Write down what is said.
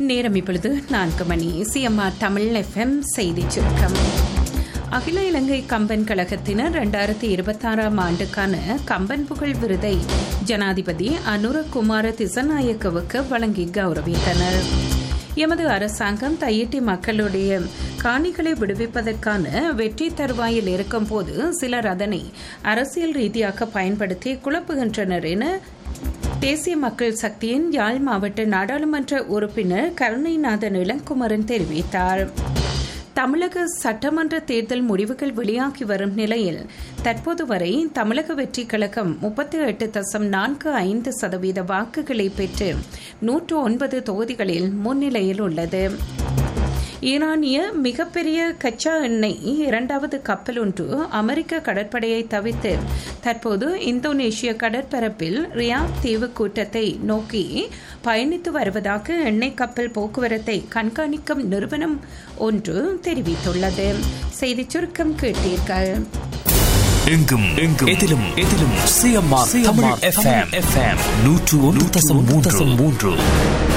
நேரம் இப்பொழுது நான்கு மணி சிஎம்ஆர் தமிழ் எஃப்எம் செய்தி சுருக்கம் அகில இலங்கை கம்பன் கழகத்தினர் இரண்டாயிரத்தி இருபத்தாறாம் ஆண்டுக்கான கம்பன் புகழ் விருதை ஜனாதிபதி அனுரகுமார திசநாயக்கவுக்கு வழங்கி கௌரவித்தனர் எமது அரசாங்கம் தையிட்டி மக்களுடைய காணிகளை விடுவிப்பதற்கான வெற்றி தருவாயில் இருக்கும் போது சிலர் அதனை அரசியல் ரீதியாக பயன்படுத்தி குழப்புகின்றனர் என தேசிய மக்கள் சக்தியின் யாழ் மாவட்ட நாடாளுமன்ற உறுப்பினர் கருணைநாதன் இளங்குமரன் தெரிவித்தார் தமிழக சட்டமன்ற தேர்தல் முடிவுகள் வெளியாகி வரும் நிலையில் தற்போது வரை தமிழக வெற்றி கழகம் முப்பத்தி எட்டு தசம் நான்கு ஐந்து சதவீத வாக்குகளை பெற்று நூற்று ஒன்பது தொகுதிகளில் முன்னிலையில் உள்ளது ஈரானிய மிகப்பெரிய கச்சா எண்ணெய் இரண்டாவது கப்பல் ஒன்று அமெரிக்க கடற்படையை தவிர்த்து தற்போது இந்தோனேஷிய கடற்பரப்பில் ரியாத் தீவு கூட்டத்தை நோக்கி பயணித்து வருவதாக எண்ணெய் கப்பல் போக்குவரத்தை கண்காணிக்கும் நிறுவனம் ஒன்று தெரிவித்துள்ளது செய்திச் சுருக்கம் கேட்டீர்கள் எங்கும் எங்கும் எதிலும் எதிலும் சிஎம்ஆர் தமிழ் எஃப்எம் எஃப்எம் நூற்று ஒன்று தசம் மூன்று தசம் மூன்று